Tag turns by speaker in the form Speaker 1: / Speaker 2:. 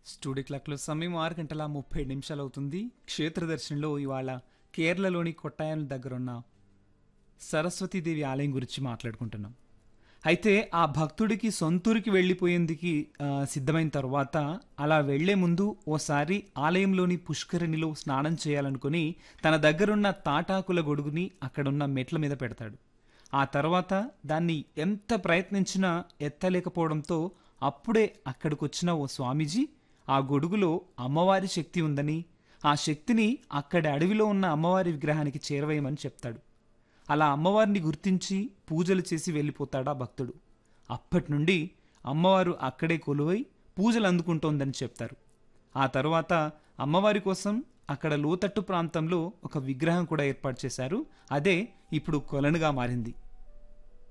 Speaker 1: studio క్లాక్లో సమయం ఆరు గంటల ముప్పై నిమిషాలు అవుతుంది క్షేత్ర దర్శనంలో ఇవాళ కేరళలోని కొట్టాయం దగ్గరున్న సరస్వతీదేవి ఆలయం గురించి మాట్లాడుకుంటున్నాం అయితే ఆ భక్తుడికి సొంతూరికి వెళ్ళిపోయేందుకు ఆ, సిద్ధమైన తర్వాత అలా వెళ్లే ముందు ఓసారి ఆలయంలోని పుష్కరిణిలో స్నానం చేయాలనుకుని తన దగ్గరున్న తాటాకుల గొడుగుని అక్కడున్న మెట్ల మీద పెడతాడు ఆ తర్వాత దాన్ని ఎంత ప్రయత్నించినా ఎత్తలేకపోవడంతో అప్పుడే అక్కడికొచ్చిన ఓ స్వామీజీ ఆ గొడుగులో అమ్మవారి శక్తి ఉందని ఆ శక్తిని అక్కడి అడవిలో ఉన్న అమ్మవారి విగ్రహానికి చేరవేయమని చెప్తాడు అలా అమ్మవారిని గుర్తించి పూజలు చేసి వెళ్ళిపోతాడు ఆ భక్తుడు అప్పటి నుండి అమ్మవారు అక్కడే కొలువై పూజలు అందుకుంటోందని చెప్తారు ఆ తర్వాత అమ్మవారి కోసం అక్కడ లోతట్టు ప్రాంతంలో ఒక విగ్రహం కూడా ఏర్పాటు చేశారు అదే ఇప్పుడు కొలనుగా మారింది